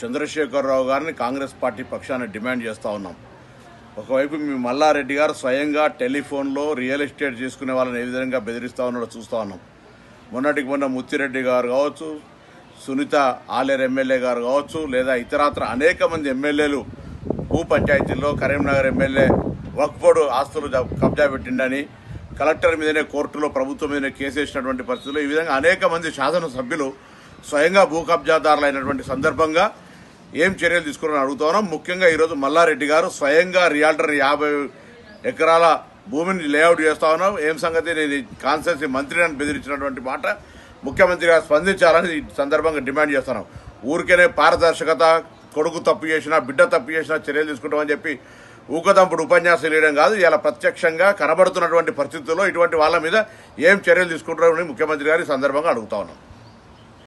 చంద్రశేఖరరావు గారిని కాంగ్రెస్ పార్టీ పక్షాన డిమాండ్ చేస్తూ ఉన్నాం ఒకవైపు మీ మల్లారెడ్డి గారు స్వయంగా టెలిఫోన్లో రియల్ ఎస్టేట్ చేసుకునే వాళ్ళని ఏ విధంగా బెదిరిస్తా ఉన్నాడో చూస్తూ ఉన్నాం మొన్నటికి మొన్న ముత్తిరెడ్డి గారు కావచ్చు సునీత ఆలేరు ఎమ్మెల్యే గారు కావచ్చు లేదా ఇతరత్ర అనేక మంది ఎమ్మెల్యేలు భూ పంచాయతీల్లో కరీంనగర్ ఎమ్మెల్యే వక్ఫోర్డు ఆస్తులు జ- కబ్జా పెట్టిండని కలెక్టర్ మీదనే కోర్టులో ప్రభుత్వం మీదనే కేసు వేసినటువంటి పరిస్థితుల్లో ఈ విధంగా అనేక మంది శాసనసభ్యులు స్వయంగా భూ కబ్జాదారులు అయినటువంటి సందర్భంగా ఏం చర్యలు తీసుకున్నారని అడుగుతా ఉన్నాం ముఖ్యంగా ఈరోజు మల్లారెడ్డి గారు స్వయంగా రియాల్టర్ యాభై ఎకరాల భూమిని లేఅవుట్ చేస్తా ఉన్నాం ఏం సంగతి నేను కాన్స్టెన్సీ మంత్రిని బెదిరించినటువంటి మాట ముఖ్యమంత్రి గారు స్పందించాలని ఈ సందర్భంగా డిమాండ్ చేస్తున్నాం ఊరికేనే పారదర్శకత కొడుకు తప్పు చేసినా బిడ్డ తప్పు చేసినా చర్యలు తీసుకుంటామని చెప్పి ఊకదంపుడు ఉపన్యాసం వేయడం కాదు ఇలా ప్రత్యక్షంగా కనబడుతున్నటువంటి పరిస్థితుల్లో ఇటువంటి వాళ్ళ మీద ఏం చర్యలు తీసుకుంటారని ముఖ్యమంత్రి గారు ఈ సందర్భంగా అడుగుతా ఉన్నాం